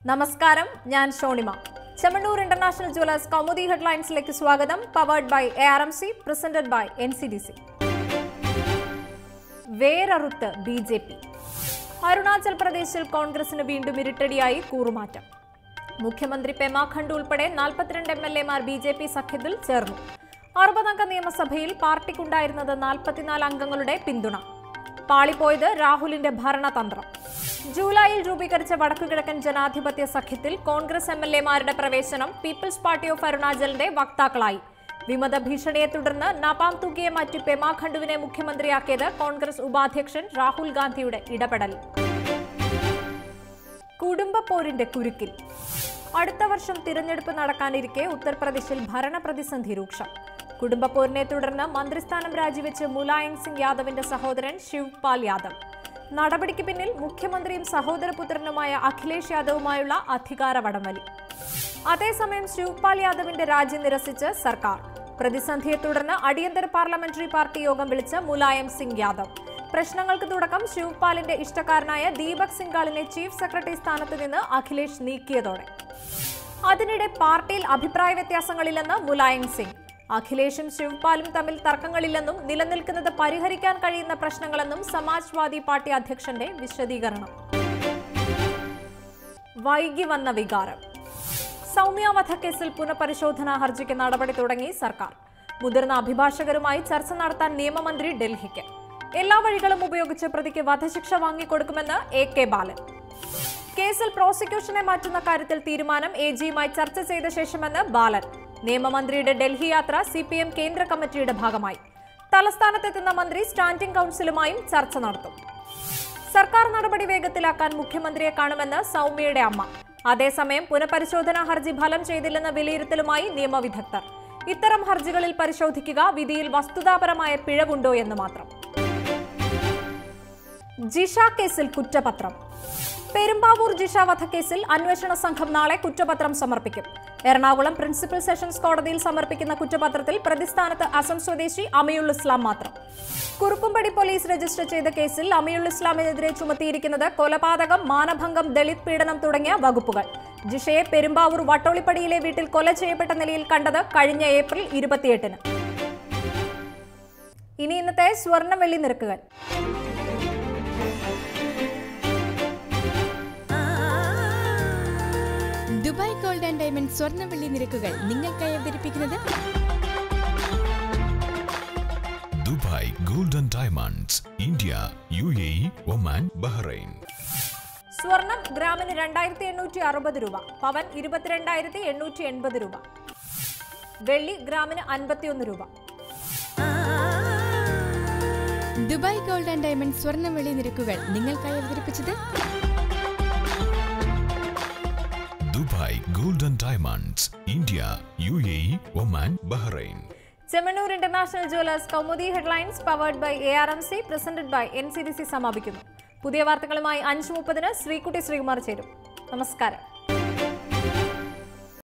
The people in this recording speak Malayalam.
നമസ്കാരം ഞാൻ ഷോണിമ ചെമ്മണ്ണൂർ ഇന്റർനാഷണൽ ജുവലേഴ്സ് കൗമുദി ഹെഡ്ലൈൻസിലേക്ക് സ്വാഗതം powered by A R M C presented by N C D C വേരറുത്ത് ബി ജെ പി അരുണാചൽ പ്രദേശിൽ കോൺഗ്രസിന് വീണ്ടും ഇരുട്ടടിയായി കൂറുമാറ്റം മുഖ്യമന്ത്രി പെമ ഖണ്ഡു ഉൾപ്പെടെ നാൽപ്പത്തിരണ്ട് എം എൽ എമാർ ബി ജെ പി സഖ്യത്തിൽ ചേർന്നു അറുപതംഗ നിയമസഭയിൽ പാർട്ടിക്കുണ്ടായിരുന്നത് നാൽപ്പത്തിനാല് അംഗങ്ങളുടെ പിന്തുണ പാളിപ്പോയത് രാഹുലിന്റെ ഭരണതന്ത്രം ജൂലൈയിൽ രൂപീകരിച്ച വടക്കുകിഴക്കൻ ജനാധിപത്യ സഖ്യത്തിൽ കോൺഗ്രസ് എം എൽ എമാരുടെ പ്രവേശനം പീപ്പിൾസ് പാർട്ടി ഓഫ് അരുണാചലിന്റെ വക്താക്കളായി വിമത ഭീഷണിയെ തുടർന്ന് നപാം തുകയെ മാറ്റി പെമ ഖണ്ഡുവിനെ മുഖ്യമന്ത്രിയാക്കിയത് കോൺഗ്രസ് ഉപാധ്യക്ഷൻ രാഹുൽ ഗാന്ധിയുടെ ഇടപെടൽ കുടുംബപ്പോരിന്റെ കുരുക്കിൽ അടുത്ത വർഷം തിരഞ്ഞെടുപ്പ് നടക്കാനിരിക്കെ ഉത്തർപ്രദേശിൽ ഭരണപ്രതിസന്ധി രൂക്ഷം കുടുംബപ്പോരിനെ തുടർന്ന് മന്ത്രിസ്ഥാനം രാജിവെച്ച് മുലായം സിംഗ് യാദവിന്റെ സഹോദരൻ ശിവ്പാൽ യാദവ് നടപടിക്ക് പിന്നിൽ മുഖ്യമന്ത്രിയും സഹോദരപുത്രനുമായ അഖിലേഷ് യാദവുമായുള്ള അധികാര വടംവലി അതേസമയം ശിവ്പാൽ യാദവിന്റെ രാജി നിരസിച്ച് സർക്കാർ പ്രതിസന്ധിയെ തുടർന്ന് അടിയന്തര പാർലമെന്ററി പാർട്ടി യോഗം വിളിച്ച് മുലായം സിംഗ് യാദവ് പ്രശ്നങ്ങൾക്ക് തുടക്കം ശിവ്പാലിന്റെ ഇഷ്ടക്കാരനായ ദീപക് സിംഗാളിനെ ചീഫ് സെക്രട്ടറി സ്ഥാനത്ത് നിന്ന് അഖിലേഷ് നീക്കിയതോടെ അതിനിടെ പാർട്ടിയിൽ അഭിപ്രായ വ്യത്യാസങ്ങളില്ലെന്ന് മുലായം സിംഗ് അഖിലേഷും ശിവ്പാലും തമ്മിൽ തർക്കങ്ങളില്ലെന്നും നിലനിൽക്കുന്നത് പരിഹരിക്കാൻ കഴിയുന്ന പ്രശ്നങ്ങളെന്നും സമാജ്വാദി പാർട്ടി അധ്യക്ഷന്റെ വിശദീകരണം വൈകി വന്ന വികാരം സൗമ്യ വധക്കേസിൽ പുനഃപരിശോധനാ ഹർജിക്ക് നടപടി തുടങ്ങി സർക്കാർ മുതിർന്ന അഭിഭാഷകരുമായി ചർച്ച നടത്താൻ നിയമമന്ത്രി ഡൽഹിക്ക് എല്ലാ വഴികളും ഉപയോഗിച്ച് പ്രതിക്ക് വധശിക്ഷ വാങ്ങിക്കൊടുക്കുമെന്ന് എ കെ ബാലൻ കേസിൽ പ്രോസിക്യൂഷനെ മാറ്റുന്ന കാര്യത്തിൽ തീരുമാനം എ ജിയുമായി ചർച്ച ചെയ്ത ശേഷമെന്ന് ബാലൻ നിയമമന്ത്രിയുടെ ഡൽഹി യാത്ര സി പി എം കേന്ദ്ര കമ്മിറ്റിയുടെ ഭാഗമായി തലസ്ഥാനത്തെത്തുന്ന മന്ത്രി സ്റ്റാൻഡിംഗ് കൗൺസിലുമായും ചർച്ച നടത്തും സർക്കാർ നടപടി വേഗത്തിലാക്കാൻ മുഖ്യമന്ത്രിയെ കാണുമെന്ന് സൗമ്യയുടെ അമ്മ അതേസമയം പുനഃപരിശോധനാ ഹർജി ഫലം ചെയ്തില്ലെന്ന വിലയിരുത്തലുമായി നിയമവിദഗ്ധർ ഇത്തരം ഹർജികളിൽ പരിശോധിക്കുക വിധിയിൽ വസ്തുതാപരമായ പിഴവുണ്ടോ എന്ന് മാത്രം ജിഷ കേസിൽ കുറ്റപത്രം പെരുമ്പാവൂർ ജിഷ വധക്കേസിൽ അന്വേഷണ സംഘം നാളെ കുറ്റപത്രം സമർപ്പിക്കും എറണാകുളം പ്രിൻസിപ്പൽ സെഷൻസ് കോടതിയിൽ സമർപ്പിക്കുന്ന കുറ്റപത്രത്തിൽ പ്രതിസ്ഥാനത്ത് അസം സ്വദേശി അമിയുൾ ഇസ്ലാം മാത്രം കുറുപ്പുംപടി പോലീസ് രജിസ്റ്റർ ചെയ്ത കേസിൽ അമിയുൾ ഇസ്ലാമിനെതിരെ ചുമത്തിയിരിക്കുന്നത് കൊലപാതകം മാനഭംഗം ദളിത് പീഡനം തുടങ്ങിയ വകുപ്പുകൾ ജിഷയെ പെരുമ്പാവൂർ വട്ടോളിപ്പടിയിലെ വീട്ടിൽ കൊല ചെയ്യപ്പെട്ട നിലയിൽ കണ്ടത് കഴിഞ്ഞ ഏപ്രിൽ ഇരുപത്തിയെട്ടിന് ഇനി ഇന്നത്തെ സ്വർണ്ണ വെള്ളി നിരക്കുകൾ ദുബായ് ഗോൾഡ് ആൻഡ് ഡയമണ്ട് സ്വർണ്ണവെള്ളി നിരക്കുകൾ നിങ്ങൾക്കായി അവതരിപ്പിക്കുന്നത് Dubai golden diamonds India U A E Oman Bahrain സ്വർണം ഗ്രാമിന് രണ്ടായിരത്തി എണ്ണൂറ്റി അറുപത് രൂപ പവൻ ഇരുപത്തിരണ്ടായിരത്തി എണ്ണൂറ്റി എൺപത് രൂപ വെള്ളി ഗ്രാമിന് അൻപത്തിയൊന്ന് രൂപ ദുബായ് ഗോൾഡ് ആൻഡ് ഡയമണ്ട് സ്വർണ്ണവെള്ളി നിരക്കുകൾ നിങ്ങൾക്കായി അവതരിപ്പിച്ചത് Dubai golden diamonds India U A E Oman Bahrain Chemmanur international jewellers Kaumudi headlines powered by A R M C presented by N C D C സമാപിക്കുന്നു പുതിയ വാർത്തകളുമായി അഞ്ച് മുപ്പതിന് ശ്രീകുട്ടി ശ്രീകുമാർ ചേരും നമസ്കാരം